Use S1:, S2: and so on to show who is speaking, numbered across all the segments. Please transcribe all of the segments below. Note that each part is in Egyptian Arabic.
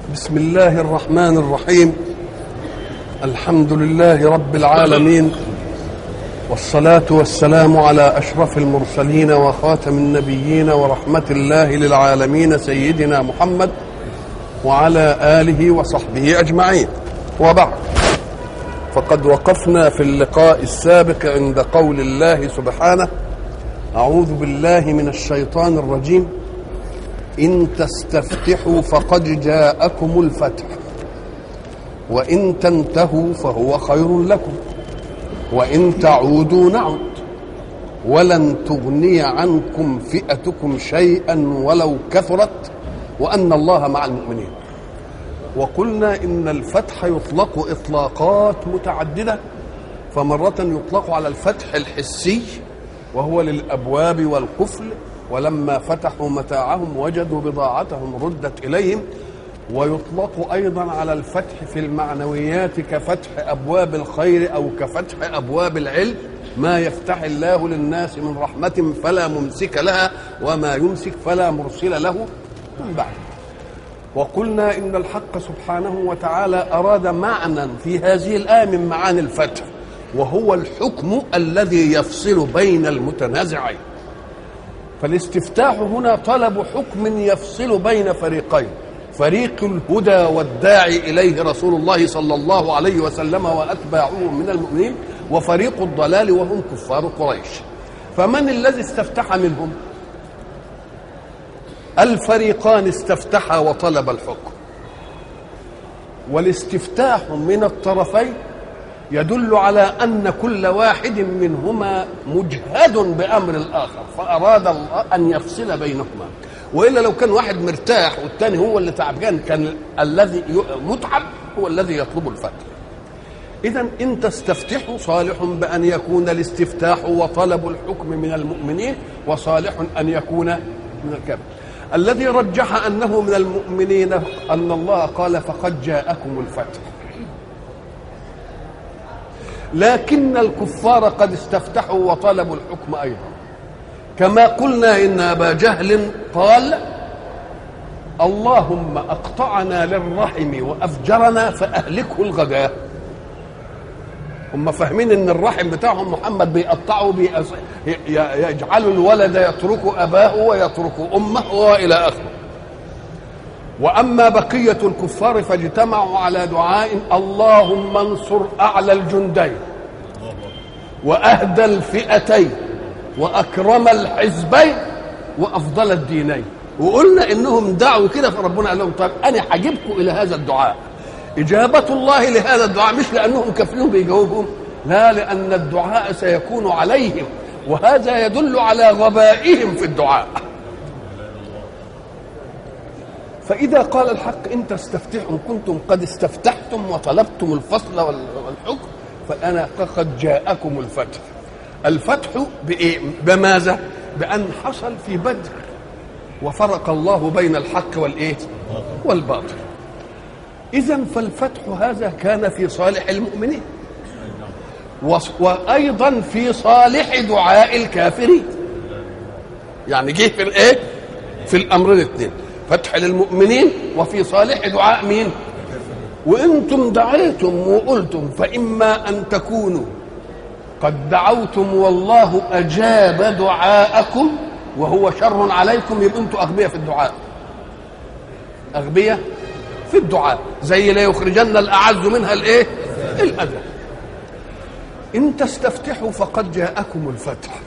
S1: بسم الله الرحمن الرحيم الحمد لله رب العالمين والصلاة والسلام على أشرف المرسلين وخاتم النبيين ورحمة الله للعالمين سيدنا محمد وعلى آله وصحبه أجمعين وبعد فقد وقفنا في اللقاء السابق عند قول الله سبحانه أعوذ بالله من الشيطان الرجيم إن تستفتحوا فقد جاءكم الفتح وإن تنتهوا فهو خير لكم وإن تعودوا نعد ولن تغني عنكم فئتكم شيئا ولو كثرت وأن الله مع المؤمنين وقلنا إن الفتح يطلق إطلاقات متعددة فمرة يطلق على الفتح الحسي وهو للأبواب والقفل ولما فتحوا متاعهم وجدوا بضاعتهم ردت إليهم ويطلق أيضا على الفتح في المعنويات كفتح أبواب الخير أو كفتح أبواب العلم ما يفتح الله للناس من رحمة فلا ممسك لها وما يمسك فلا مرسل له من بعد وقلنا إن الحق سبحانه وتعالى أراد معنى في هذه الآية من معاني الفتح وهو الحكم الذي يفصل بين المتنازعين فالاستفتاح هنا طلب حكم يفصل بين فريقين فريق الهدى والداعي اليه رسول الله صلى الله عليه وسلم واتباعه من المؤمنين وفريق الضلال وهم كفار قريش فمن الذي استفتح منهم الفريقان استفتحا وطلب الحكم والاستفتاح من الطرفين يدل على ان كل واحد منهما مجهد بامر الاخر فاراد الله ان يفصل بينهما والا لو كان واحد مرتاح والثاني هو اللي تعبان كان الذي متعب هو الذي يطلب الفتح اذا ان تستفتحوا صالح بان يكون الاستفتاح وطلب الحكم من المؤمنين وصالح ان يكون من الكافر الذي رجح انه من المؤمنين ان الله قال فقد جاءكم الفتح لكن الكفار قد استفتحوا وطلبوا الحكم ايضا كما قلنا ان ابا جهل قال اللهم اقطعنا للرحم وافجرنا فاهلكه الغداء هم فاهمين ان الرحم بتاعهم محمد بيقطعه بيأس... يجعل الولد يترك اباه ويترك امه والى اخره واما بقيه الكفار فاجتمعوا على دعاء اللهم انصر اعلى الجندين واهدى الفئتين واكرم الحزبين وافضل الدينين وقلنا انهم دعوا كده فربنا قال لهم طيب انا هجيبكم الى هذا الدعاء اجابه الله لهذا الدعاء مش لانهم كافرين بيجاوبهم لا لان الدعاء سيكون عليهم وهذا يدل على غبائهم في الدعاء فإذا قال الحق إن تستفتحوا كنتم قد استفتحتم وطلبتم الفصل والحكم فأنا قد جاءكم الفتح الفتح بإيه؟ بماذا؟ بأن حصل في بدر وفرق الله بين الحق والإيه؟ والباطل إذا فالفتح هذا كان في صالح المؤمنين وأيضا في صالح دعاء الكافرين يعني جه في الإيه؟ في الأمرين الاثنين فتح للمؤمنين وفي صالح دعاء مين وانتم دعيتم وقلتم فاما ان تكونوا قد دعوتم والله اجاب دعاءكم وهو شر عليكم يبقى انتم اغبياء في الدعاء اغبياء في الدعاء زي لا يخرجن الاعز منها الايه الاذى ان تستفتحوا فقد جاءكم الفتح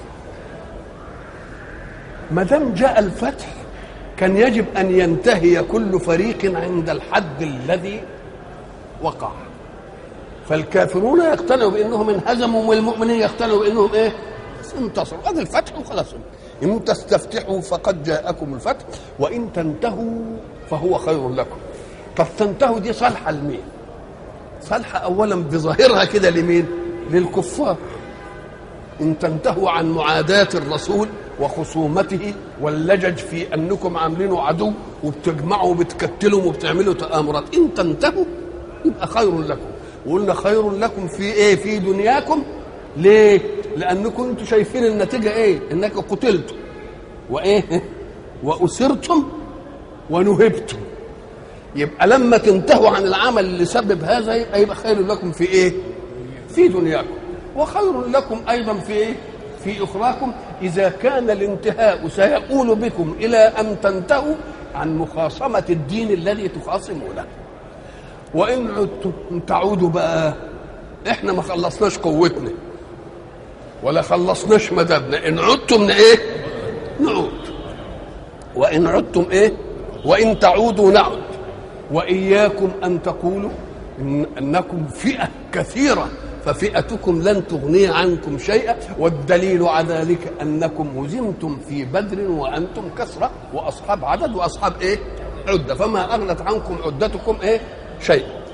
S1: ما دام جاء الفتح كان يجب ان ينتهي كل فريق عند الحد الذي وقع فالكافرون يقتنعوا بانهم انهزموا والمؤمنين يقتنعوا بانهم ايه انتصروا هذا الفتح وخلاص ان تستفتحوا فقد جاءكم الفتح وان تنتهوا فهو خير لكم طب تنتهوا دي صالحه لمين صالحه اولا بظاهرها كده لمين للكفار ان تنتهوا عن معاداه الرسول وخصومته واللجج في انكم عاملينه عدو وبتجمعوا وبتكتلوا وبتعملوا تآمرات ان تنتهوا يبقى خير لكم وقلنا خير لكم في ايه في دنياكم ليه لانكم انتم شايفين النتيجه ايه انك قتلتم وايه واسرتم ونهبتم يبقى لما تنتهوا عن العمل اللي سبب هذا يبقى يبقى خير لكم في ايه في دنياكم وخير لكم ايضا في ايه في اخراكم اذا كان الانتهاء سيؤول بكم الى ان تنتهوا عن مخاصمه الدين الذي تخاصمونه وان عدتم تعودوا بقى احنا ما خلصناش قوتنا ولا خلصناش مددنا ان عدتم ايه نعود وان عدتم ايه وان تعودوا نعد واياكم ان تقولوا إن انكم فئه كثيره ففئتكم لن تغني عنكم شيئا والدليل على ذلك انكم هزمتم في بدر وانتم كثره واصحاب عدد واصحاب ايه عده فما اغنت عنكم عدتكم ايه شيئا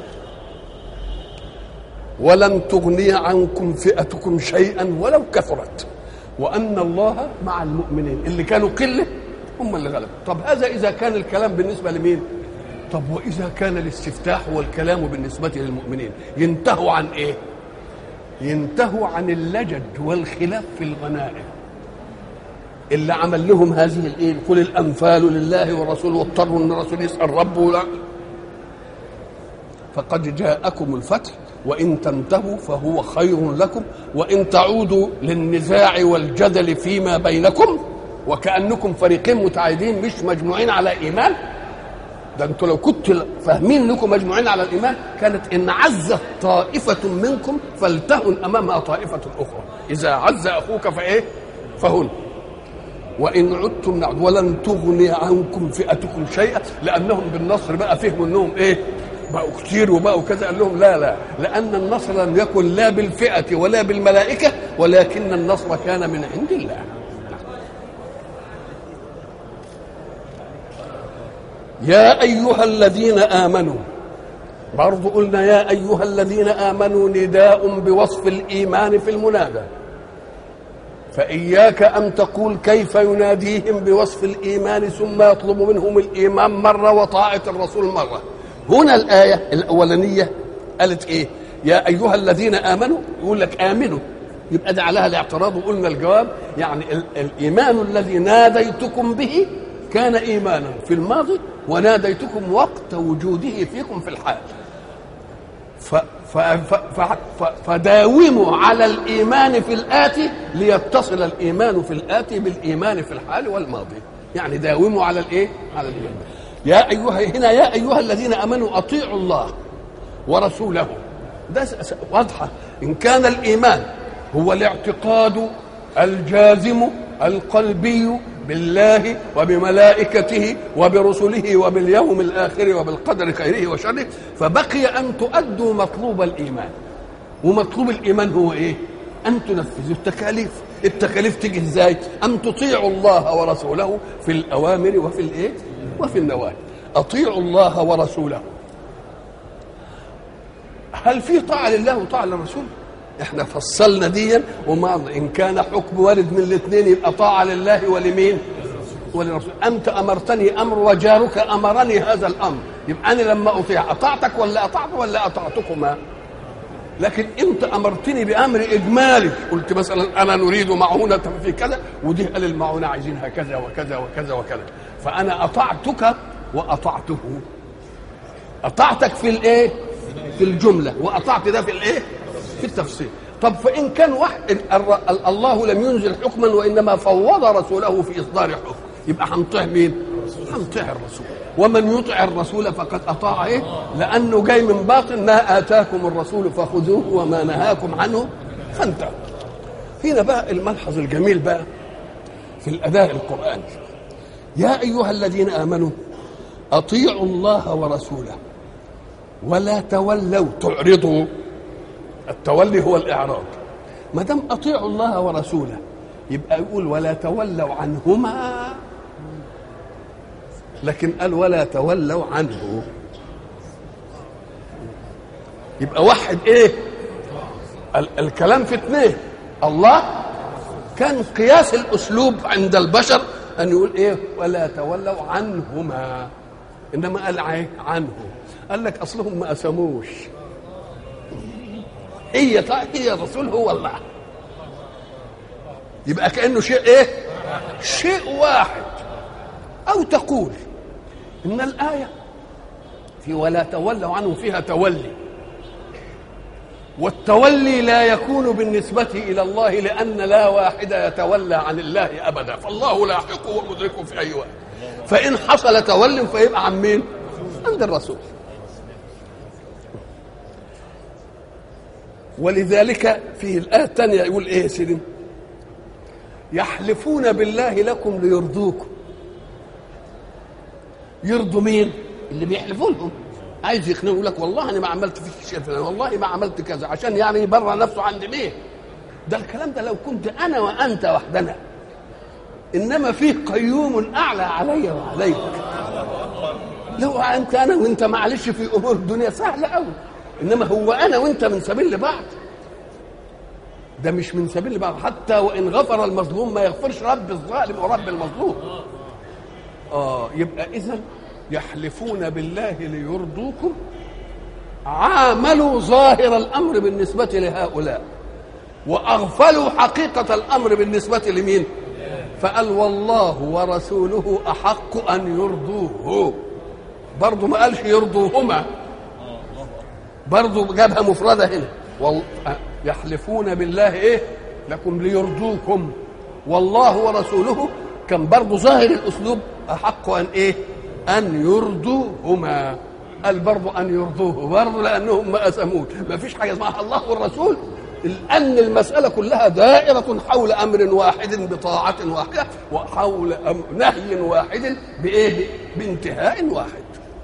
S1: ولن تغني عنكم فئتكم شيئا ولو كثرت وان الله مع المؤمنين اللي كانوا قله هم اللي غلبوا طب هذا اذا كان الكلام بالنسبه لمين طب واذا كان الاستفتاح والكلام بالنسبه للمؤمنين ينتهوا عن ايه ينتهوا عن اللجد والخلاف في الغنائم اللي عمل لهم هذه الايه قل الانفال لله والرسول واضطروا ان الرسول يسال ربه لا فقد جاءكم الفتح وان تنتهوا فهو خير لكم وان تعودوا للنزاع والجدل فيما بينكم وكانكم فريقين متعايدين مش مجموعين على ايمان ده انتوا لو كنتوا فاهمين انكم مجموعين على الايمان كانت ان عزت طائفه منكم فلتهن امامها طائفه اخرى اذا عز اخوك فايه فهن وان عدتم نعد ولن تغني عنكم فئتكم شيئا لانهم بالنصر بقى فهموا انهم ايه بقوا كتير وبقوا كذا قال لهم لا لا لان النصر لم يكن لا بالفئه ولا بالملائكه ولكن النصر كان من عند الله يا ايها الذين امنوا برضو قلنا يا ايها الذين امنوا نداء بوصف الايمان في المنادى فإياك أن تقول كيف يناديهم بوصف الإيمان ثم يطلب منهم الإيمان مرة وطاعة الرسول مرة هنا الآية الأولانية قالت إيه يا أيها الذين آمنوا يقول لك آمنوا يبقى ده عليها الاعتراض وقلنا الجواب يعني ال- الإيمان الذي ناديتكم به كان إيمانا في الماضي وناديتكم وقت وجوده فيكم في الحال ف ف ف ف ف فداوموا على الايمان في الاتي ليتصل الايمان في الاتي بالايمان في الحال والماضي يعني داوموا على الايه على الايمان يا ايها هنا يا ايها الذين امنوا اطيعوا الله ورسوله ده س- س- واضحه ان كان الايمان هو الاعتقاد الجازم القلبي بالله وبملائكته وبرسله وباليوم الاخر وبالقدر خيره وشره فبقي ان تؤدوا مطلوب الايمان ومطلوب الايمان هو ايه ان تنفذوا التكاليف التكاليف تيجي ازاي ان تطيعوا الله ورسوله في الاوامر وفي الايه وفي النواهي اطيعوا الله ورسوله هل في طاعه لله وطاعه للرسول احنا فصلنا ديا وما ان كان حكم وارد من الاثنين يبقى طاعه لله ولمين وللرسول انت امرتني امر وجارك امرني هذا الامر يبقى انا لما اطيع اطعتك ولا اطعت ولا اطعتكما لكن انت امرتني بامر اجمالي قلت مثلا انا نريد معونه في كذا ودي قال المعونه عايزينها كذا وكذا وكذا وكذا فانا اطعتك واطعته اطعتك في الايه في الجمله واطعت ده في الايه في التفصيل طب فان كان واحد الر- ال- الله لم ينزل حكما وانما فوض رسوله في اصدار حكم يبقى هنطيع مين هنطيع الرسول ومن يطع الرسول فقد اطاع ايه لانه جاي من باطن ما اتاكم الرسول فخذوه وما نهاكم عنه فانتهوا هنا بقى الملحظ الجميل بقى في الاداء القراني يا ايها الذين امنوا اطيعوا الله ورسوله ولا تولوا تعرضوا التولي هو الاعراض ما دام اطيعوا الله ورسوله يبقى يقول ولا تولوا عنهما لكن قال ولا تولوا عنه يبقى واحد ايه ال- الكلام في اثنين الله كان قياس الاسلوب عند البشر ان يقول ايه ولا تولوا عنهما انما قال ايه عنه قال لك اصلهم ما اسموش هي هي الرسول هو الله يبقى كانه شيء ايه شيء واحد او تقول ان الايه في ولا تولوا عنه فيها تولي والتولي لا يكون بالنسبة إلى الله لأن لا واحد يتولى عن الله أبدا فالله لاحقه ومدركه في أي وقت فإن حصل تول فيبقى عن مين؟ عند الرسول ولذلك في الآية الثانية يقول إيه يا سيدي؟ يحلفون بالله لكم ليرضوكم يرضوا مين؟ اللي بيحلفوا لهم عايز يقنعه يقول لك والله انا ما عملت فيك شيء فلان والله ما عملت كذا عشان يعني يبرر نفسه عند مين؟ ده الكلام ده لو كنت انا وانت وحدنا انما فيه قيوم اعلى علي وعليك لو انت انا وانت معلش في امور الدنيا سهله قوي انما هو انا وانت من سبيل لبعض ده مش من سبيل لبعض حتى وان غفر المظلوم ما يغفرش رب الظالم ورب المظلوم اه يبقى اذا يحلفون بالله ليرضوكم عاملوا ظاهر الامر بالنسبه لهؤلاء واغفلوا حقيقه الامر بالنسبه لمين فقال والله ورسوله احق ان يرضوه برضه ما قالش يرضوهما برضه جابها مفرده هنا وال... يحلفون بالله ايه لكم ليرضوكم والله ورسوله كان برضه ظاهر الاسلوب احق ان ايه ان يرضوهما قال برضه ان يرضوه برضه لانهم ما اسموه ما فيش حاجه اسمها الله والرسول لان المساله كلها دائره حول امر واحد بطاعه واحده وحول أمر نهي واحد بايه بانتهاء واحد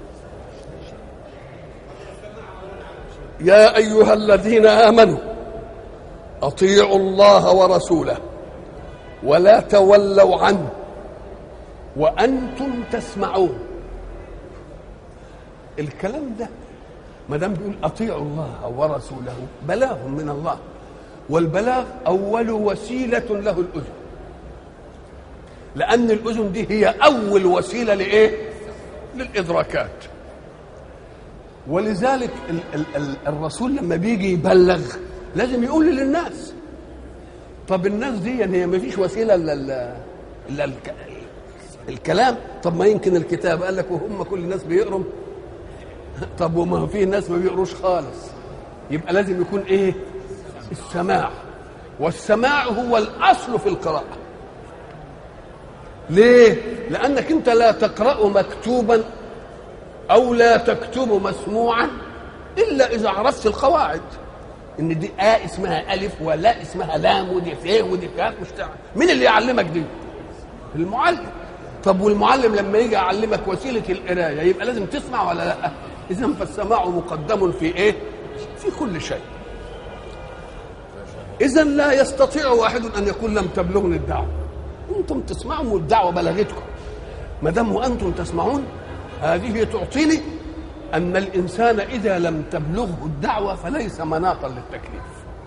S1: يا ايها الذين امنوا اطيعوا الله ورسوله ولا تولوا عنه وانتم تسمعون الكلام ده ما دام بيقول اطيعوا الله ورسوله بلاغ من الله والبلاغ اول وسيله له الاذن لان الاذن دي هي اول وسيله لايه للادراكات ولذلك ال ال ال الرسول لما بيجي يبلغ لازم يقول للناس طب الناس دي يعني هي ما فيش وسيله الا الا الكلام طب ما يمكن الكتاب قال لك وهم كل الناس بيقروا طب وما في ناس ما بيقروش خالص يبقى لازم يكون ايه السماع والسماع هو الاصل في القراءه ليه لانك انت لا تقرا مكتوبا او لا تكتب مسموعا الا اذا عرفت القواعد ان دي آ اسمها الف ولا اسمها لام ودي ف ودي كاف مش تعرف مين اللي يعلمك دي المعلم طب والمعلم لما يجي يعلمك وسيله القرايه يبقى لازم تسمع ولا لا اذا فالسماع مقدم في ايه في كل شيء اذا لا يستطيع واحد ان يقول لم تبلغني الدعوه انتم تسمعون والدعوه بلغتكم ما دام وانتم تسمعون هذه تعطيني ان الانسان اذا لم تبلغه الدعوه فليس مناطا للتكليف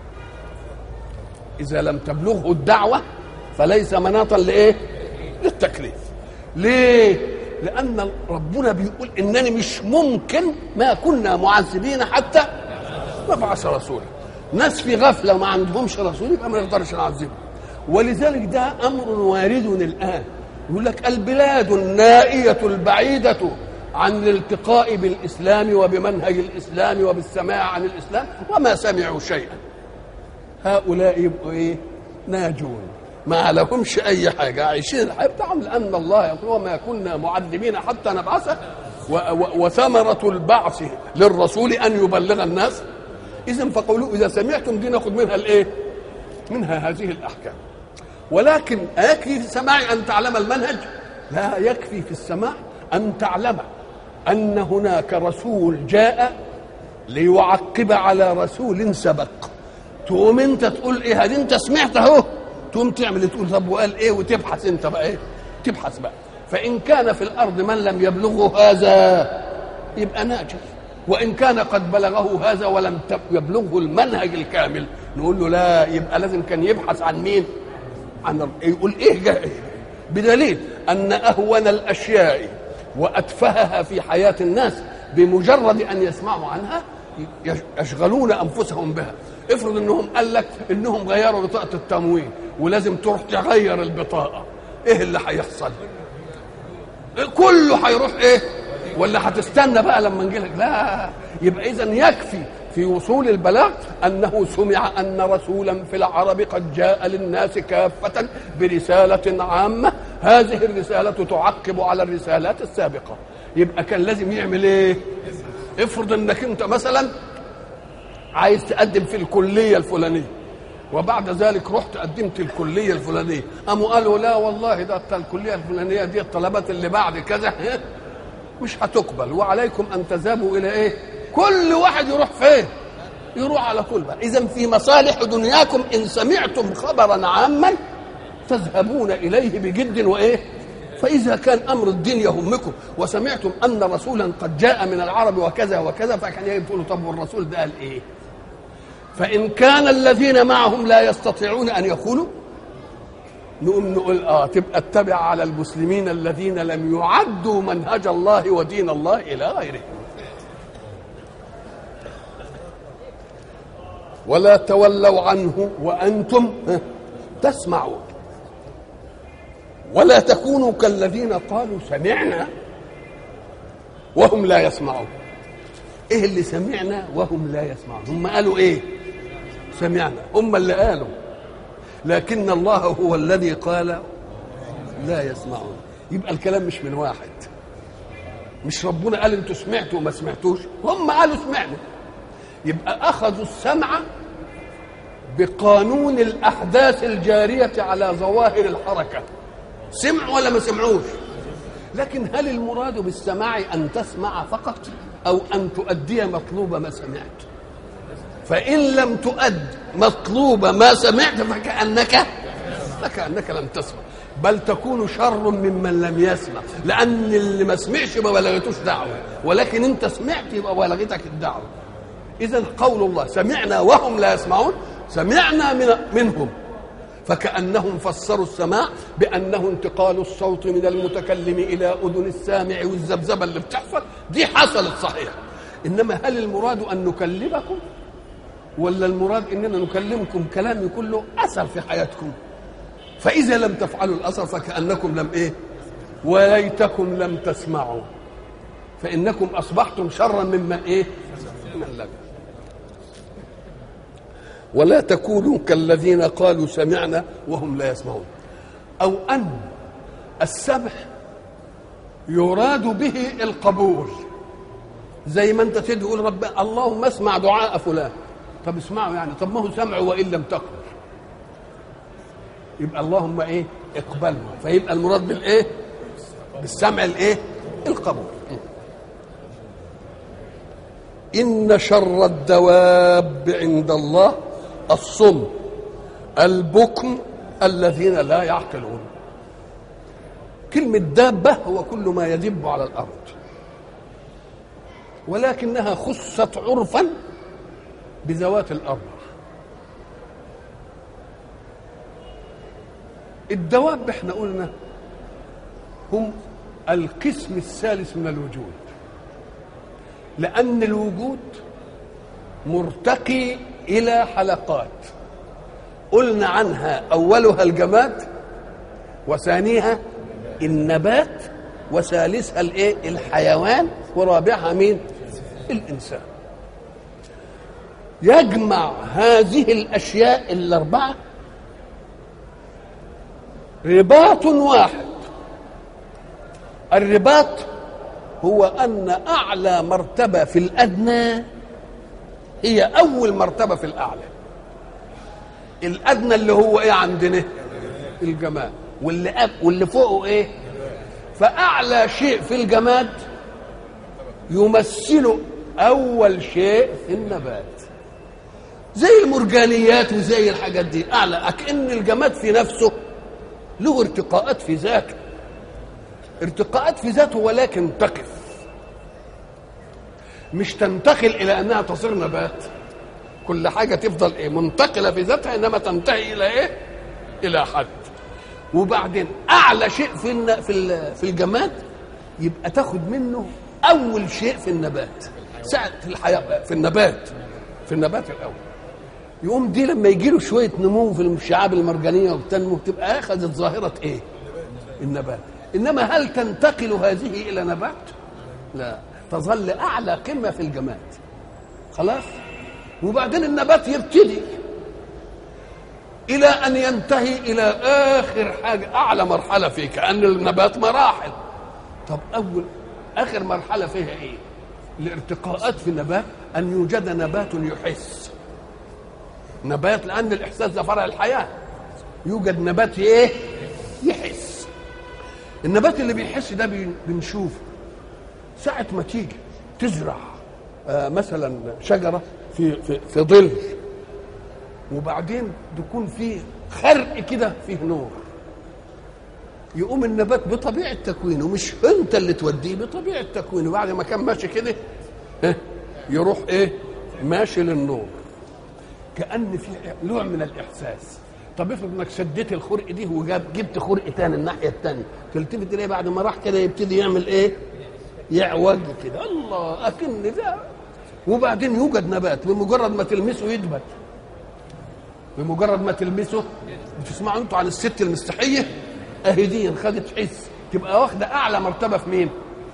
S1: اذا لم تبلغه الدعوه فليس مناطا لايه للتكليف ليه لان ربنا بيقول انني مش ممكن ما كنا معذبين حتى نبعث رسولا ناس في غفله وما عندهمش رسول يبقى ما نقدرش نعذبهم ولذلك ده امر وارد الان يقول لك البلاد النائيه البعيده عن الالتقاء بالاسلام وبمنهج الاسلام وبالسماع عن الاسلام وما سمعوا شيئا هؤلاء يبقوا ايه ناجون ما لهمش اي حاجه عايشين الحياه بتاعهم لان الله يقول وما كنا معلمين حتى نبعث وثمره البعث للرسول ان يبلغ الناس اذا فقولوا اذا سمعتم دي ناخذ منها الايه منها هذه الاحكام ولكن ايكفي في السماع ان تعلم المنهج لا يكفي في السماع ان تعلم ان هناك رسول جاء ليعقب على رسول سبق تقوم انت تقول ايه هذه انت سمعت اهو تقوم تعمل تقول طب وقال ايه وتبحث انت بقى ايه تبحث بقى فان كان في الارض من لم يبلغه هذا يبقى ناجح وان كان قد بلغه هذا ولم يبلغه المنهج الكامل نقول له لا يبقى لازم كان يبحث عن مين عن يقول ايه جاء بدليل ان اهون الاشياء واتفهها في حياه الناس بمجرد ان يسمعوا عنها يشغلون انفسهم بها افرض انهم قال لك انهم غيروا بطاقه التموين ولازم تروح تغير البطاقه ايه اللي هيحصل كله هيروح ايه ولا هتستنى بقى لما نجي لك لا يبقى اذا يكفي في وصول البلاغ انه سمع ان رسولا في العرب قد جاء للناس كافه برساله عامه هذه الرساله تعقب على الرسالات السابقه يبقى كان لازم يعمل ايه افرض انك انت مثلا عايز تقدم في الكليه الفلانيه وبعد ذلك رحت قدمت الكليه الفلانيه قاموا قالوا لا والله ده الكليه الفلانيه دي الطلبات اللي بعد كذا مش هتقبل وعليكم ان تذهبوا الى ايه كل واحد يروح فين يروح على كل بقى اذا في مصالح دنياكم ان سمعتم خبرا عاما تذهبون اليه بجد وايه فاذا كان امر الدين يهمكم وسمعتم ان رسولا قد جاء من العرب وكذا وكذا فكان يقولوا طب والرسول ده قال ايه فان كان الذين معهم لا يستطيعون ان يقولوا نقوم نقول اه تبقى اتبع على المسلمين الذين لم يعدوا منهج الله ودين الله الى غيره ولا تولوا عنه وانتم تسمعون ولا تكونوا كالذين قالوا سمعنا وهم لا يسمعون ايه اللي سمعنا وهم لا يسمعون هم قالوا ايه سمعنا هم اللي قالوا لكن الله هو الذي قال لا يسمعون يبقى الكلام مش من واحد مش ربنا قال انتوا سمعتوا وما سمعتوش هم قالوا سمعنا يبقى اخذوا السمع بقانون الاحداث الجاريه على ظواهر الحركه سمعوا ولا ما سمعوش لكن هل المراد بالسماع ان تسمع فقط او ان تؤدي مطلوب ما سمعت فان لم تؤد مطلوب ما سمعت فكانك فكانك لم تسمع بل تكون شر ممن لم يسمع لان اللي ما سمعش ما بلغتوش دعوه ولكن انت سمعت يبقى بلغتك الدعوه اذا قول الله سمعنا وهم لا يسمعون سمعنا من منهم فكأنهم فسروا السماع بأنه انتقال الصوت من المتكلم إلى أذن السامع والذبذبة اللي بتحصل دي حصلت صحيح إنما هل المراد أن نكلمكم ولا المراد إننا نكلمكم كلام يكون له أثر في حياتكم فإذا لم تفعلوا الأثر فكأنكم لم إيه وليتكم لم تسمعوا فإنكم أصبحتم شرا ممن إيه من لم ولا تكونوا كالذين قالوا سمعنا وهم لا يسمعون او ان السمع يراد به القبول زي ما انت تقول رب اللهم اسمع دعاء فلان طب اسمعوا يعني طب ما هو سمع وان لم تقل يبقى اللهم ايه اقبله فيبقى المراد بالايه بالسمع الايه القبول ان شر الدواب عند الله الصم البكم الذين لا يعقلون كلمة دابة هو كل ما يدب على الأرض ولكنها خصت عرفا بذوات الأرض الدواب احنا قلنا هم القسم الثالث من الوجود لأن الوجود مرتقي الى حلقات قلنا عنها اولها الجماد وثانيها النبات وثالثها الايه الحيوان ورابعها مين الانسان يجمع هذه الاشياء الاربعه رباط واحد الرباط هو ان اعلى مرتبه في الادنى هي اول مرتبه في الاعلى الادنى اللي هو ايه عندنا الجماد واللي أب واللي فوقه ايه فاعلى شيء في الجماد يمثل اول شيء في النبات زي المرجانيات وزي الحاجات دي اعلى اكن الجماد في نفسه له ارتقاءات في ذاته ارتقاءات في ذاته ولكن تقف مش تنتقل الى انها تصير نبات كل حاجه تفضل ايه منتقله في ذاتها انما تنتهي الى ايه الى حد وبعدين اعلى شيء في الن... في ال... في الجماد يبقى تاخد منه اول شيء في النبات ساعه في الحياه في النبات في النبات الاول يقوم دي لما يجي له شويه نمو في الشعاب المرجانيه وبتنمو تبقى اخذت ظاهره ايه النبات انما هل تنتقل هذه الى نبات لا تظل اعلى قمه في الجماد خلاص وبعدين النبات يبتدي الى ان ينتهي الى اخر حاجه اعلى مرحله فيه كان النبات مراحل طب اول اخر مرحله فيها ايه الارتقاءات في النبات ان يوجد نبات يحس نبات لان الاحساس ده فرع الحياه يوجد نبات ايه يحس النبات اللي بيحس ده بن- بنشوفه ساعة ما تيجي تزرع آه مثلا شجرة في في في ظل وبعدين تكون فيه خرق كده فيه نور يقوم النبات بطبيعة تكوينه مش انت اللي توديه بطبيعة تكوينه بعد ما كان ماشي كده اه، يروح ايه ماشي للنور كأن في نوع من الإحساس طب افرض انك سديت الخرق دي وجاب جبت خرق تاني الناحية التانية تلتفت اليه بعد ما راح كده يبتدي يعمل ايه يعوج كده الله اكن ده وبعدين يوجد نبات بمجرد ما تلمسه يدبت بمجرد ما تلمسه بتسمعوا انتوا عن الست المستحيه اهي دي خدت حس تبقى واخده اعلى مرتبه في مين؟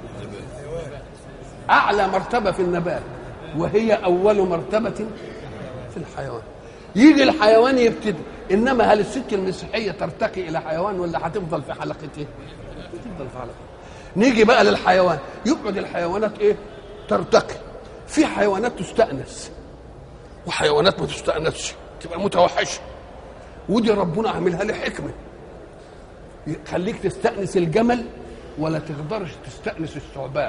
S1: اعلى مرتبه في النبات وهي اول مرتبه في الحيوان يجي الحيوان يبتدي انما هل الست المسيحيه ترتقي الى حيوان ولا هتفضل في حلقته؟ تفضل في حلقته نيجي بقى للحيوان يقعد الحيوانات ايه؟ ترتقي في حيوانات تستأنس وحيوانات ما تستأنسش تبقى متوحشه ودي ربنا عاملها لي حكمه يخليك تستأنس الجمل ولا تقدرش تستأنس الثعبان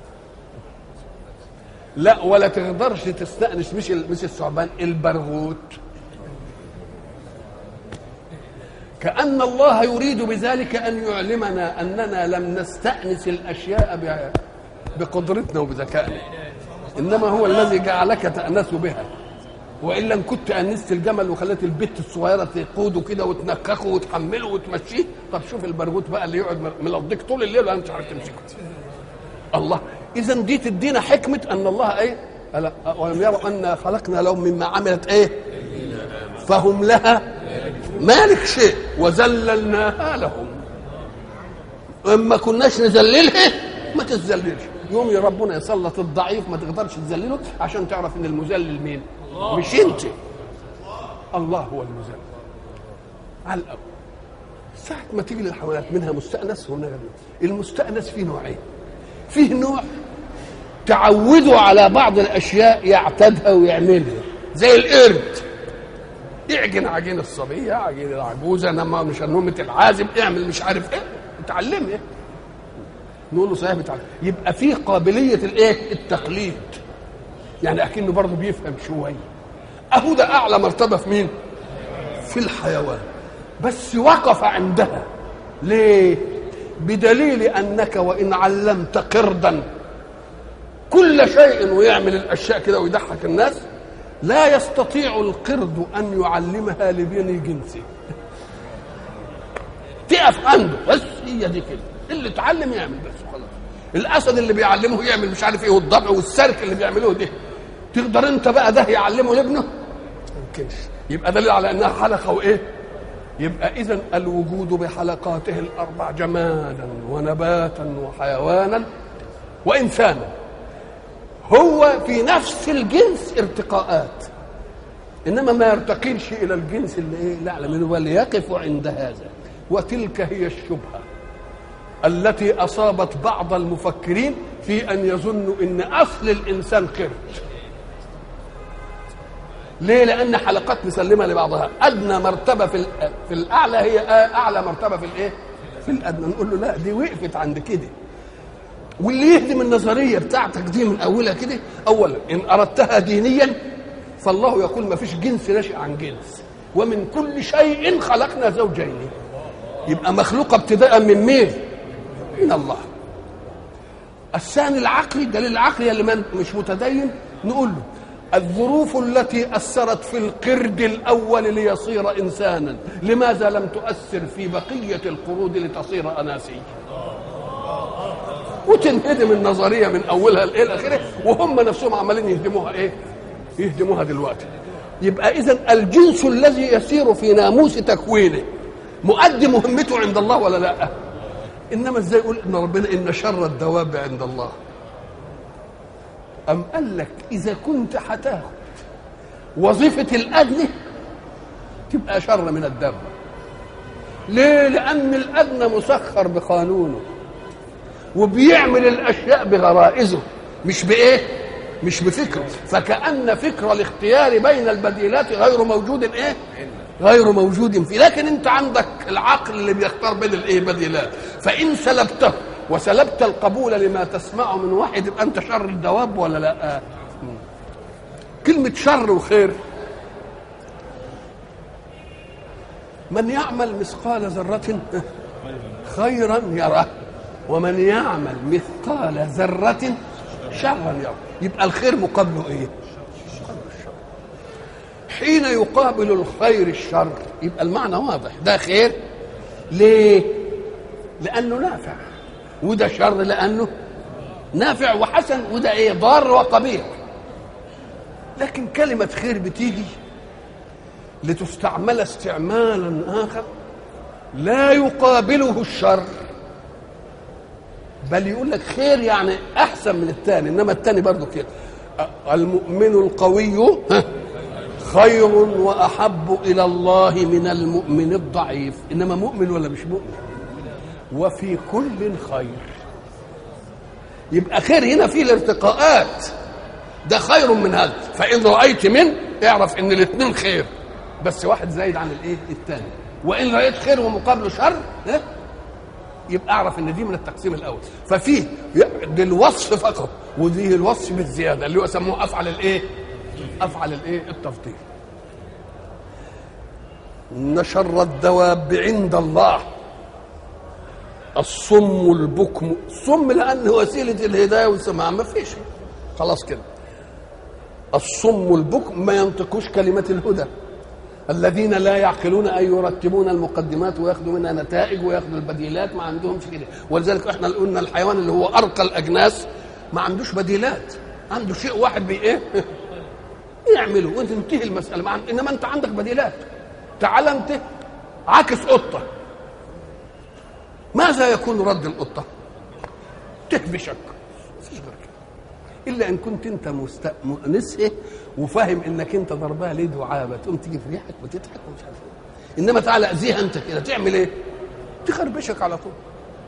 S1: لا ولا تقدرش تستأنس مش ال- مش الثعبان البرغوث كأن الله يريد بذلك أن يعلمنا أننا لم نستأنس الأشياء ب- بقدرتنا وبذكائنا إنما هو الذي جعلك تأنس بها والا ان كنت انست الجمل وخليت البت الصغيره تقوده كده وتنكخه وتحمله وتمشيه طب شوف البرغوث بقى اللي يقعد ملضيك طول الليل وانت مش عارف تمسكه الله اذا دي تدينا حكمه ان الله ايه ألا- ولم يروا انا خلقنا لهم مما عملت ايه فهم لها مالك شيء وذللناها لهم اما كناش نذللها ما تتذللش يوم يا ربنا يسلط الضعيف ما تقدرش تذلله عشان تعرف ان المذلل مين مش انت الله هو المذلل على الاول ساعة ما تيجي للحيوانات منها مستأنس ومنها غير المستأنس فيه نوعين فيه نوع تعودوا على بعض الأشياء يعتادها ويعملها زي القرد يعجن عجين الصبية عجين العجوزة نما مش نومة العازب اعمل مش عارف ايه اتعلمها نقول له صحيح بتعلم يبقى في قابلية الايه التقليد يعني اكنه برضه بيفهم شوية اهو ده اعلى مرتبة في مين في الحيوان بس وقف عندها ليه بدليل انك وان علمت قردا كل شيء ويعمل الاشياء كده ويضحك الناس لا يستطيع القرد ان يعلمها لبني جنسه تقف عنده بس هي دي كده اللي اتعلم يعمل بس خلاص الاسد اللي بيعلمه يعمل مش عارف ايه والضبع والسرك اللي بيعملوه ده تقدر انت بقى ده يعلمه لابنه يمكنش يبقى دليل على انها حلقه وايه يبقى اذا الوجود بحلقاته الاربع جمادا ونباتا وحيوانا وانسانا هو في نفس الجنس ارتقاءات انما ما يرتقيش الى الجنس اللي ايه لا اعلى منه وليقف عند هذا وتلك هي الشبهه التي اصابت بعض المفكرين في ان يظنوا ان اصل الانسان قرد ليه لان حلقات مسلمه لبعضها ادنى مرتبه في ال- في الاعلى هي اعلى مرتبه في الايه في الادنى نقول له لا دي وقفت عند كده واللي يهدم النظريه بتاعتك دي من اولها كده اولا ان اردتها دينيا فالله يقول ما فيش جنس نشأ عن جنس ومن كل شيء خلقنا زوجين يبقى مخلوقه ابتداء من مين من الله الثاني العقلي دليل العقلي اللي من مش متدين نقول له الظروف التي أثرت في القرد الأول ليصير إنسانا لماذا لم تؤثر في بقية القرود لتصير أناسيا وتنهدم النظرية من أولها إلى آخره وهم نفسهم عمالين يهدموها إيه يهدموها دلوقتي يبقى إذا الجنس الذي يسير في ناموس تكوينه مؤدي مهمته عند الله ولا لا انما ازاي يقول ان ربنا ان شر الدواب عند الله أم قال لك إذا كنت هتاخد وظيفة الأدنى تبقى شر من الدم ليه؟ لأن الأدنى مسخر بقانونه وبيعمل الأشياء بغرائزه مش بإيه؟ مش بفكره فكأن فكر الاختيار بين البديلات غير موجود إيه؟ غير موجود فيه لكن أنت عندك العقل اللي بيختار بين الإيه بديلات فإن سلبته وسلبت القبول لما تسمعه من واحد يبقى أنت شر الدواب ولا لا؟ كلمة شر وخير من يعمل مثقال ذرة خيرا يره ومن يعمل مثقال ذرة شرا يره يبقى الخير مقابله ايه؟ حين يقابل الخير الشر يبقى المعنى واضح ده خير ليه؟ لأنه نافع وده شر لأنه نافع وحسن وده ايه؟ ضار وقبيح لكن كلمة خير بتيجي لتستعمل استعمالا آخر لا يقابله الشر بل يقول لك خير يعني أحسن من الثاني إنما الثاني برضه كده المؤمن القوي خير وأحب إلى الله من المؤمن الضعيف إنما مؤمن ولا مش مؤمن وفي كل خير يبقى خير هنا فيه الارتقاءات ده خير من هذا فإن رأيت من اعرف إن الاثنين خير بس واحد زايد عن الايه الثاني وان رايت خير ومقابله شر إيه؟ يبقى اعرف ان دي من التقسيم الاول ففيه دي الوصف فقط ودي الوصف بالزياده اللي هو سموه افعل الايه افعل الايه التفضيل ان شر الدواب عند الله الصم البكم الصم لانه وسيله الهدايه والسماع ما فيش خلاص كده الصم البكم ما ينطقوش كلمه الهدى الذين لا يعقلون أن يرتبون المقدمات وياخذوا منها نتائج وياخذوا البديلات ما عندهمش كده ولذلك احنا قلنا الحيوان اللي هو أرقى الأجناس ما عندوش بديلات عنده شيء واحد بي ايه يعمله وتنتهي المسألة مع إنما أنت عندك بديلات تعال أنت عكس قطة ماذا يكون رد القطة تهبشك مفيش غير كده الا ان كنت انت مست... نسئه وفاهم انك انت ضربها ليه دعابه تقوم تيجي في ريحك وتضحك ومش عارف ايه انما تعالى اذيها انت كده تعمل ايه؟ تخربشك على طول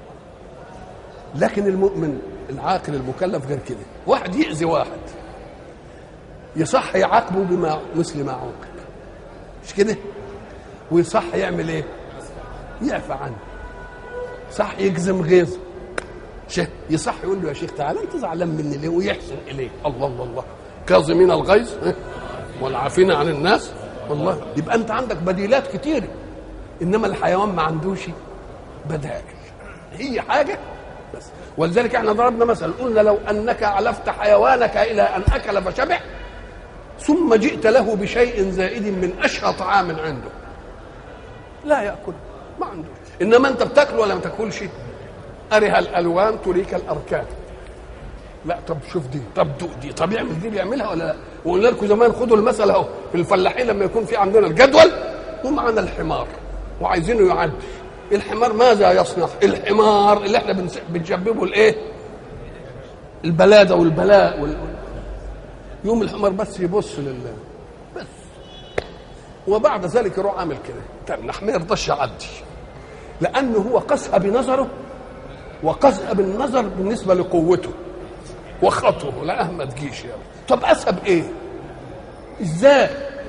S1: لكن المؤمن العاقل المكلف غير كده واحد يأذي واحد يصح يعاقبه بما مثل ما عوقب مش كده ويصح يعمل ايه يعفى عنه صح يجزم غيظه شيخ يصح يقول له يا شيخ تعالى انت زعلان مني ليه ويحسن اليه الله الله الله كاظمين الغيظ والعافين عن الناس والله يبقى انت عندك بديلات كتير انما الحيوان ما عندوش بدائل هي حاجه بس ولذلك احنا ضربنا مثل قلنا لو انك علفت حيوانك الى ان اكل فشبع ثم جئت له بشيء زائد من اشهى طعام عنده لا ياكل ما عندوش انما انت بتاكل ولا ما تاكلش أره الألوان تريك الأركان لا طب شوف دي طب دوق دي طب يعمل دي بيعملها ولا لا وقلنا لكم زمان خدوا المثل اهو في الفلاحين لما يكون في عندنا الجدول ومعنا الحمار وعايزينه يعدي الحمار ماذا يصنع الحمار اللي احنا بنس- بنشببه الايه البلاده والبلاء وال... يوم الحمار بس يبص لله بس وبعد ذلك يروح عامل كده طب ما يرضاش يعدي لانه هو قسها بنظره وقسها بالنظر بالنسبه لقوته وخطوه لا ما تجيش يعني طب اسهب ايه ازاي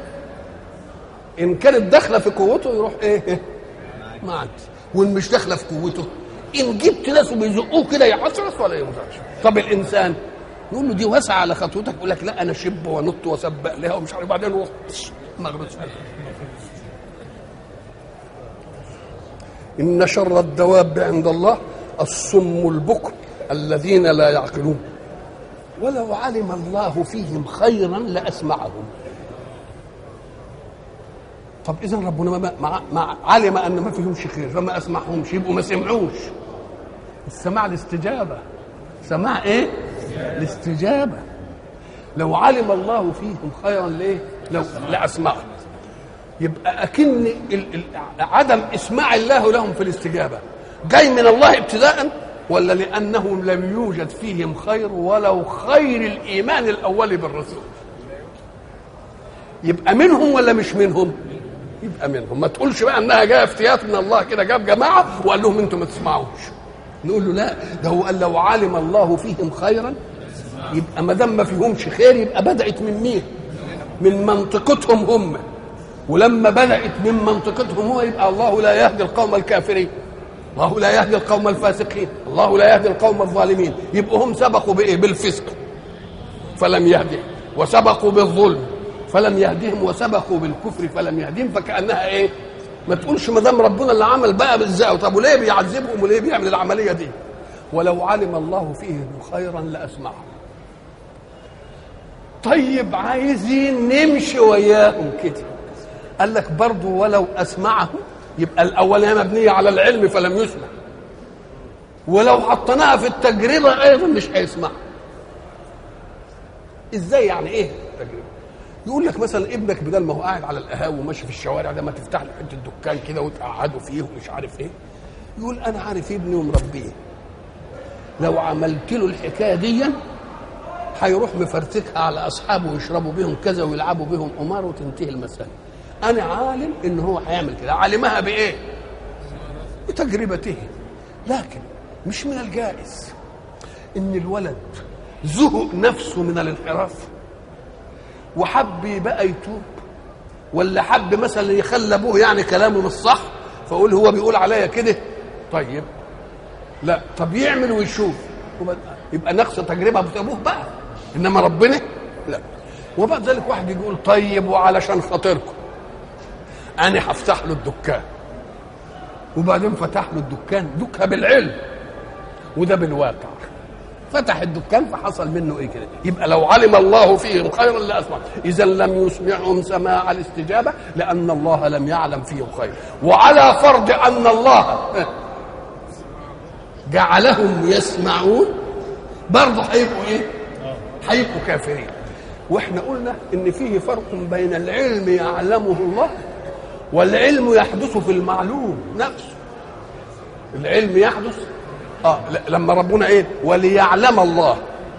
S1: ان كانت داخله في قوته يروح ايه ما عندي وان مش داخله في قوته ان جبت ناس وبيزقوه كده يحصرص ولا يمزعش طب الانسان نقول له دي واسعه على خطوتك يقول لك لا انا شب ونط وسبق لها ومش عارف بعدين يروح مغرب ان شر الدواب عند الله الصم البكم الذين لا يعقلون ولو علم الله فيهم خيرا لاسمعهم طب اذا ربنا ما, ما, ما علم ان ما فيهمش خير فما اسمعهمش يبقوا ما سمعوش السماع الاستجابه سماع ايه الاستجابه لو علم الله فيهم خيرا ليه لو لاسمعهم يبقى اكن ال- ال- عدم اسماع الله لهم في الاستجابه جاي من الله ابتداء ولا لانهم لم يوجد فيهم خير ولو خير الايمان الاول بالرسول يبقى منهم ولا مش منهم يبقى منهم ما تقولش بقى انها جايه افتيات من الله كده جاب جماعه وقال لهم انتم ما تسمعوش نقول له لا ده هو قال لو علم الله فيهم خيرا يبقى ما دام ما فيهمش خير يبقى بدات من مين من منطقتهم هم ولما بدات من منطقتهم هو يبقى الله لا يهدي القوم الكافرين الله لا يهدي القوم الفاسقين الله لا يهدي القوم الظالمين يبقوا هم سبقوا بايه بالفسق فلم يهدهم وسبقوا بالظلم فلم يهدهم وسبقوا بالكفر فلم يهدهم فكانها ايه ما تقولش ما دام ربنا اللي عمل بقى بالزاويه طب وليه بيعذبهم وليه بيعمل العمليه دي ولو علم الله فيهم خيرا لاسمعهم طيب عايزين نمشي وياهم كده قال لك برضه ولو اسمعهم يبقى الاولانيه مبنيه على العلم فلم يسمع ولو حطيناها في التجربه ايضا مش هيسمع ازاي يعني ايه التجربه يقول لك مثلا ابنك بدل ما هو قاعد على القهاوي وماشي في الشوارع ده ما تفتح له حته دكان كده وتقعده فيه ومش عارف ايه يقول انا عارف ابني ومربيه لو عملت له الحكايه دي هيروح مفرتكها على اصحابه ويشربوا بيهم كذا ويلعبوا بيهم قمار وتنتهي المساله انا عالم ان هو هيعمل كده علمها بايه بتجربته لكن مش من الجائز ان الولد زهق نفسه من الانحراف وحب بقى يتوب ولا حب مثلا يخلى ابوه يعني كلامه مش صح فاقول هو بيقول عليا كده طيب لا طب يعمل ويشوف يبقى نقص تجربه ابوه بقى انما ربنا لا وبعد ذلك واحد يقول طيب وعلشان خاطركم انا هفتح له الدكان وبعدين فتح له الدكان دكها بالعلم وده بالواقع فتح الدكان فحصل منه ايه كده يبقى لو علم الله فيهم خيرا لاسمع اذا لم يسمعهم سماع الاستجابه لان الله لم يعلم فيهم خير وعلى فرض ان الله جعلهم يسمعون برضه هيبقوا ايه هيبقوا كافرين واحنا قلنا ان فيه فرق بين العلم يعلمه الله والعلم يحدث في المعلوم نفسه العلم يحدث اه لما ربنا ايه وليعلم الله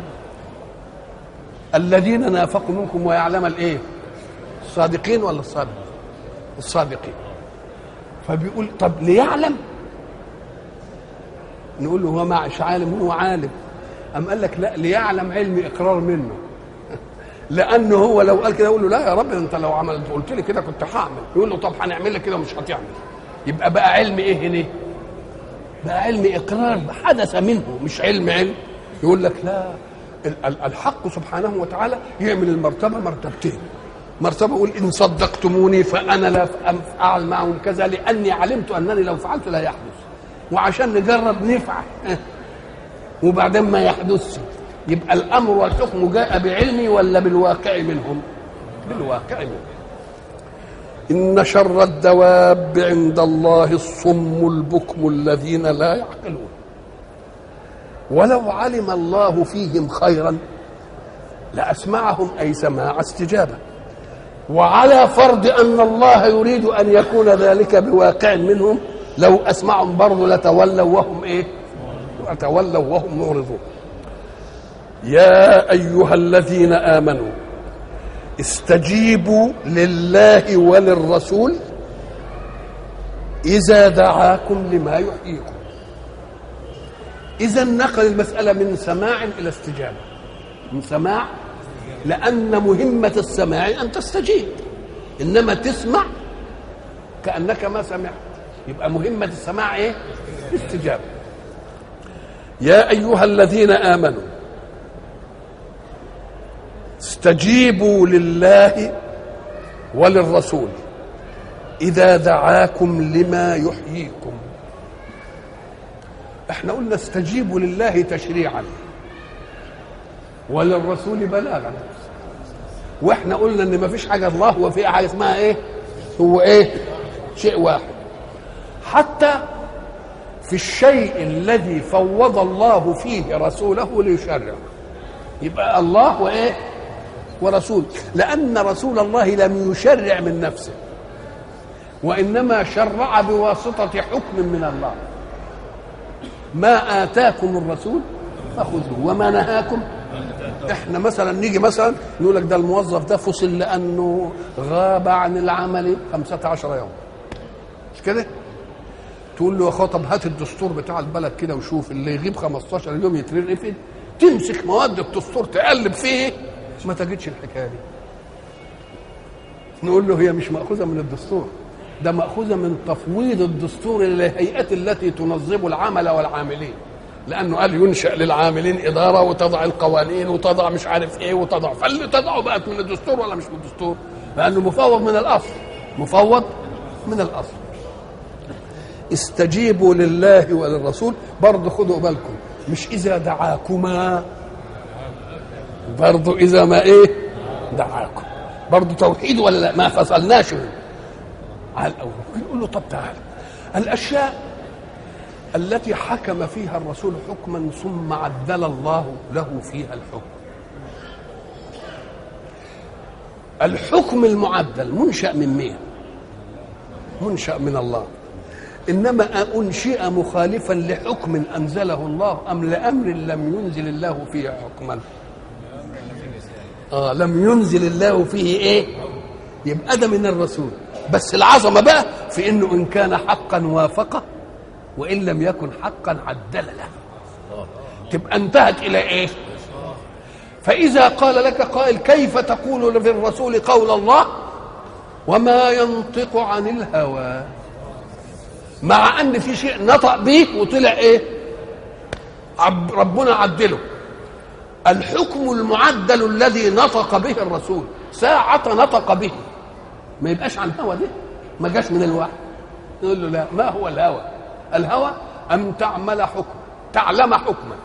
S1: الذين نافقوا منكم ويعلم الايه الصادقين ولا الصادقين الصادقين فبيقول طب ليعلم نقول له هو مش عالم هو عالم أم قال لك لا ليعلم علم إقرار منه لأنه هو لو قال كده يقول له لا يا رب أنت لو عملت قلت لي كده كنت هعمل يقول له طب هنعمل لك كده ومش هتعمل يبقى بقى علم إيه هنا؟ بقى علم إقرار حدث منه مش علم علم يقول لك لا الحق سبحانه وتعالى يعمل المرتبة مرتبتين مرتبة يقول إن صدقتموني فأنا لا أفعل معهم كذا لأني علمت أنني لو فعلت لا يحدث وعشان نجرب نفعل وبعدين ما يحدثش يبقى الامر والحكم جاء بعلمي ولا بالواقع منهم بالواقع منهم ان شر الدواب عند الله الصم البكم الذين لا يعقلون ولو علم الله فيهم خيرا لاسمعهم اي سماع استجابه وعلى فرض ان الله يريد ان يكون ذلك بواقع منهم لو اسمعهم برضه لتولوا وهم ايه تولوا وهم معرضون يا ايها الذين امنوا استجيبوا لله وللرسول اذا دعاكم لما يحييكم اذا نقل المساله من سماع الى استجابه من سماع لان مهمه السماع ان تستجيب انما تسمع كانك ما سمعت يبقى مهمه السماع ايه استجابه يا ايها الذين امنوا استجيبوا لله وللرسول اذا دعاكم لما يحييكم احنا قلنا استجيبوا لله تشريعا وللرسول بلاغا واحنا قلنا ان ما فيش حاجه الله هو في حاجه اسمها ايه هو ايه شيء واحد حتى في الشيء الذي فوض الله فيه رسوله ليشرع يبقى الله وايه ورسول لان رسول الله لم يشرع من نفسه وانما شرع بواسطه حكم من الله ما اتاكم الرسول فخذوه وما نهاكم احنا مثلا نيجي مثلا نقول لك ده الموظف ده فصل لانه غاب عن العمل 15 يوم مش كده تقول له يا اخويا طب هات الدستور بتاع البلد كده وشوف اللي يغيب 15 يوم يترفد تمسك مواد الدستور تقلب فيه ما تجدش الحكايه دي نقول له هي مش ماخوذه من الدستور ده ماخوذه من تفويض الدستور للهيئه التي تنظم العمل والعاملين لانه قال ينشا للعاملين اداره وتضع القوانين وتضع مش عارف ايه وتضع فاللي تضعه بقت من الدستور ولا مش من الدستور لانه مفوض من الاصل مفوض من الاصل استجيبوا لله وللرسول برضه خدوا بالكم مش اذا دعاكما برضه اذا ما ايه دعاكم برضه توحيد ولا لا ما فصلناش على الاول نقول له طب تعالى الاشياء التي حكم فيها الرسول حكما ثم عدل الله له فيها الحكم الحكم المعدل منشأ من مين منشأ من الله إنما أنشئ مخالفا لحكم أنزله الله أم لأمر لم ينزل الله فيه حكما آه لم ينزل الله فيه إيه يبقى ده من الرسول بس العظمة بقى في إنه إن كان حقا وافقه وإن لم يكن حقا عدل له تبقى انتهت إلى إيه فإذا قال لك قائل كيف تقول في الرسول قول الله وما ينطق عن الهوى مع ان في شيء نطق به وطلع ايه عب ربنا عدله الحكم المعدل الذي نطق به الرسول ساعة نطق به ما يبقاش عن هوى ده ما جاش من الوحي نقول له لا ما هو الهوى الهوى أن تعمل حكم تعلم حكما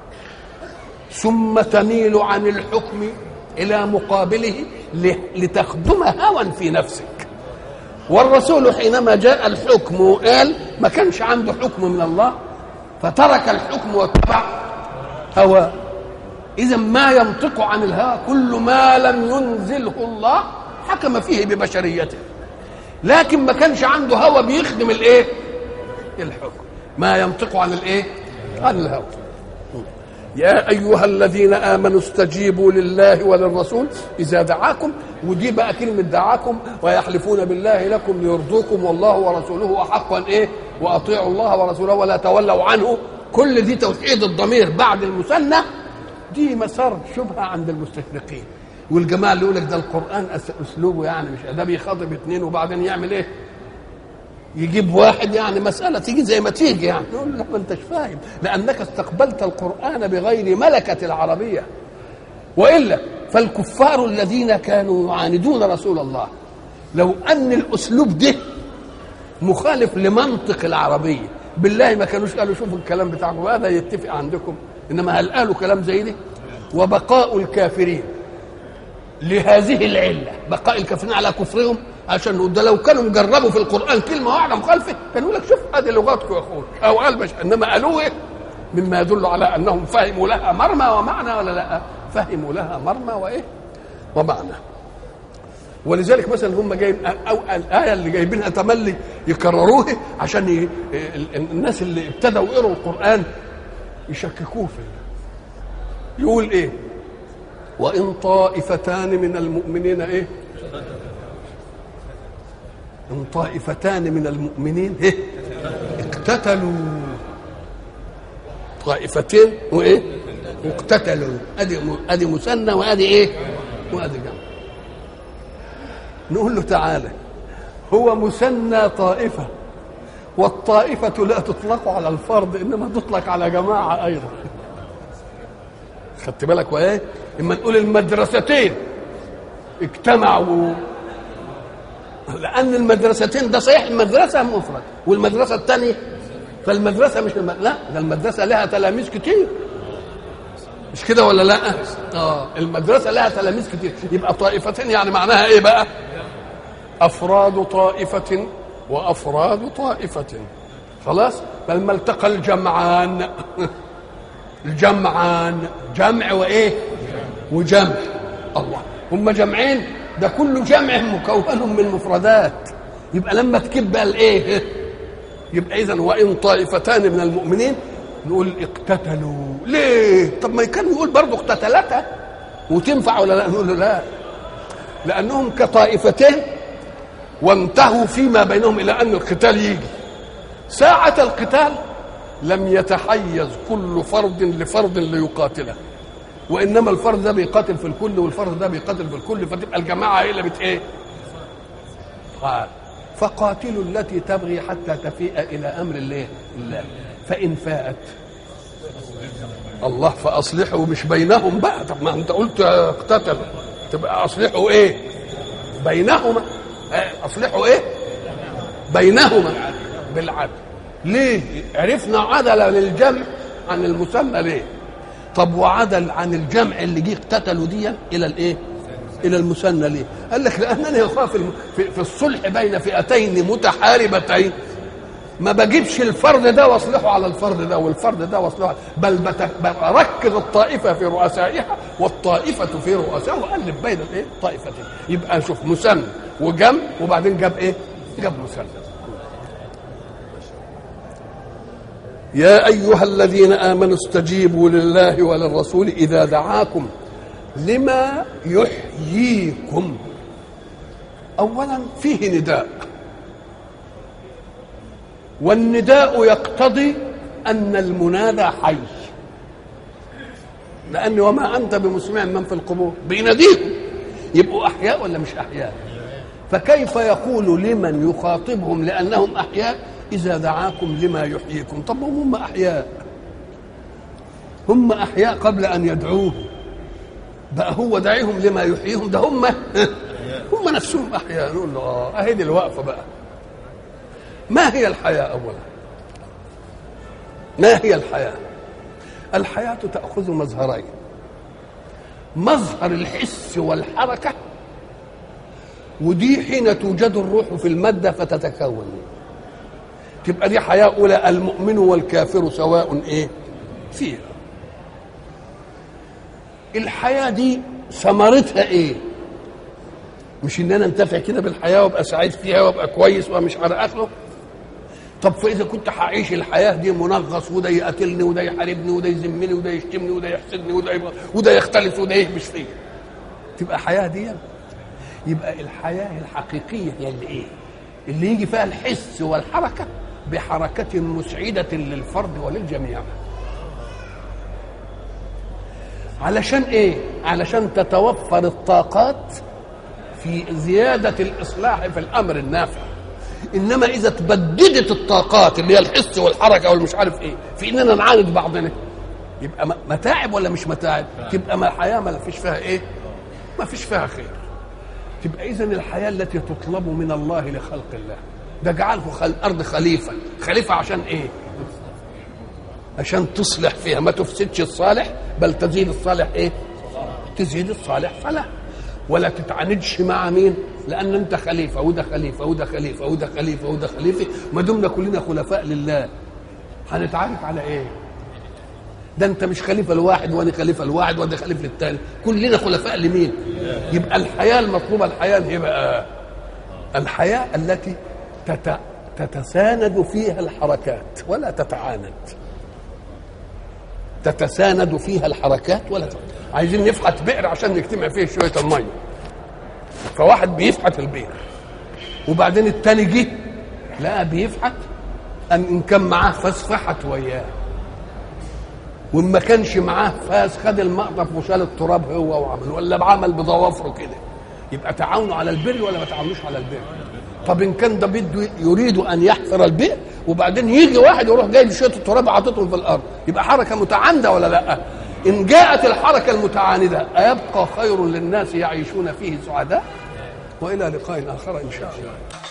S1: ثم تميل عن الحكم إلى مقابله لتخدم هوى في نفسك والرسول حينما جاء الحكم وقال ما كانش عنده حكم من الله فترك الحكم واتبع هوى اذا ما ينطق عن الهوى كل ما لم ينزله الله حكم فيه ببشريته لكن ما كانش عنده هوى بيخدم الايه الحكم ما ينطق عن الايه عن الهوى يا ايها الذين امنوا استجيبوا لله وللرسول اذا دعاكم ودي بقى كلمه دعاكم ويحلفون بالله لكم ليرضوكم والله ورسوله احق ان ايه واطيعوا الله ورسوله ولا تولوا عنه كل دي توحيد الضمير بعد المثنى دي مسار شبهه عند المستشرقين والجماعه اللي يقول لك ده القران اسلوبه يعني مش ده بيخاطب اثنين وبعدين يعمل ايه؟ يجيب واحد يعني مسألة تيجي زي ما تيجي يعني نقول له ما انتش فاهم لأنك استقبلت القرآن بغير ملكة العربية وإلا فالكفار الذين كانوا يعاندون رسول الله لو أن الأسلوب ده مخالف لمنطق العربية بالله ما كانوش قالوا شوفوا الكلام بتاعكم هذا يتفق عندكم إنما هل قالوا كلام زي ده وبقاء الكافرين لهذه العلة بقاء الكافرين على كفرهم عشان ده لو كانوا جربوا في القرآن كلمة واحدة مخالفة كان يقول لك شوف هذه لغاتكم يا أخوي أو قال بش إنما قالوه إيه مما يدل على أنهم فهموا لها مرمى ومعنى ولا لا فهموا لها مرمى وإيه ومعنى ولذلك مثلا هم جايين او الايه اللي جايبينها تملي يكرروها عشان ي... الناس اللي ابتدوا يقروا القران يشككوه في يقول ايه وان طائفتان من المؤمنين ايه ان طائفتان من المؤمنين ايه اقتتلوا طائفتين وايه واقتتلوا ادي ادي مثنى وادي ايه وادي جمع نقول له تعالى هو مثنى طائفه والطائفة لا تطلق على الفرد إنما تطلق على جماعة أيضا خدت بالك وإيه إما نقول المدرستين اجتمعوا لأن المدرستين ده صحيح المدرسة مفرد والمدرسة الثانية فالمدرسة مش الم... لا ده المدرسة لها تلاميذ كتير مش كده ولا لا؟ اه المدرسة لها تلاميذ كتير يبقى طائفتين يعني معناها ايه بقى؟ أفراد طائفة وأفراد طائفة خلاص؟ فلما التقى الجمعان الجمعان جمع وإيه؟ وجمع الله هم جمعين ده كل جمع مكون من مفردات يبقى لما تكب بقى الايه يبقى اذا وان طائفتان من المؤمنين نقول اقتتلوا ليه طب ما كان يقول برضه اقتتلتا وتنفع ولا لا نقول له لا لانهم كطائفتين وانتهوا فيما بينهم الى ان القتال يجي ساعة القتال لم يتحيز كل فرد لفرد ليقاتله وانما الفرد ده بيقاتل في الكل والفرد ده بيقاتل في الكل فتبقى الجماعه هي اللي بت ايه؟ قال فقاتلوا التي تبغي حتى تفيء الى امر الله الله فان فاءت الله فاصلحوا مش بينهم بقى طب ما انت قلت اقتتلوا تبقى اصلحوا ايه؟ بينهما اصلحوا ايه؟ بينهما بالعدل ليه؟ عرفنا عدل للجمع عن المثنى ليه؟ طب وعدل عن الجمع اللي جه اقتتلوا دي الى الايه؟ الى المثنى ليه؟ قال لك لانني اخاف الم- في, في الصلح بين فئتين متحاربتين ما بجيبش الفرد ده واصلحه على الفرد ده والفرد ده واصلحه بل بت- بركز الطائفه في رؤسائها والطائفه في رؤسائها والف بين الايه؟ طائفتين يبقى نشوف مثنى وجمع وبعدين جاب ايه؟ جاب مثنى يا ايها الذين امنوا استجيبوا لله وللرسول اذا دعاكم لما يحييكم اولا فيه نداء والنداء يقتضي ان المنادى حي لان وما انت بمسمع من في القبور بيناديهم يبقوا احياء ولا مش احياء فكيف يقول لمن يخاطبهم لانهم احياء اذا دعاكم لما يحييكم طب هم احياء هم احياء قبل ان يدعوه بقى هو داعيهم لما يحييهم ده هم هم نفسهم احياء نقول له اه اهي دي الوقفه بقى ما هي الحياه اولا ما هي الحياه الحياه تاخذ مظهرين مظهر الحس والحركه ودي حين توجد الروح في الماده فتتكون تبقى دي حياه اولى المؤمن والكافر سواء ايه فيها الحياه دي ثمرتها ايه مش ان انا انتفع كده بالحياه وابقى سعيد فيها وابقى كويس ومش على اخره طب فاذا كنت هعيش الحياه دي منغص وده يقتلني وده يحاربني وده يذمني وده يشتمني وده يحسدني وده يبقى وده يختلف وده يهبش فيا تبقى حياه دي يبقى الحياه الحقيقيه هي اللي ايه اللي يجي فيها الحس والحركه بحركه مسعده للفرد وللجميع علشان ايه علشان تتوفر الطاقات في زياده الاصلاح في الامر النافع انما اذا تبددت الطاقات اللي هي الحس والحركه والمش عارف ايه في اننا نعاند بعضنا يبقى م- متاعب ولا مش متاعب تبقى ما الحياه ما فيش فيها ايه ما فيش فيها خير تبقى اذا الحياه التي تطلب من الله لخلق الله ده جعله خل... الارض خليفه خليفه عشان ايه عشان تصلح فيها ما تفسدش الصالح بل تزيد الصالح ايه تزيد الصالح فلا ولا تتعاندش مع مين لان انت خليفه وده خليفه وده خليفه وده خليفه وده خليفه ما دمنا كلنا خلفاء لله هنتعارك على ايه ده انت مش خليفه لواحد وانا خليفه لواحد وانا خليفه للتاني كلنا خلفاء لمين يبقى الحياه المطلوبه الحياه هي بقى الحياه التي تت... تتساند فيها الحركات ولا تتعاند تتساند فيها الحركات ولا تت... عايزين نفحت بئر عشان نجتمع فيه شويه الميه فواحد بيفحت البئر وبعدين التاني جه لقى بيفحت ان ان كان معاه فاس فحت وياه وان ما كانش معاه فاس خد المقطف وشال التراب هو وعمل ولا عمل بضوافره كده يبقى تعاونوا على البر ولا ما تعاونوش على البر طب ان كان ده بده يريد ان يحفر البئر وبعدين يجي واحد يروح جايب شويه التراب حاططهم في الارض يبقى حركه متعانده ولا لا ان جاءت الحركه المتعانده ايبقى خير للناس يعيشون فيه سعداء والى لقاء اخر ان شاء الله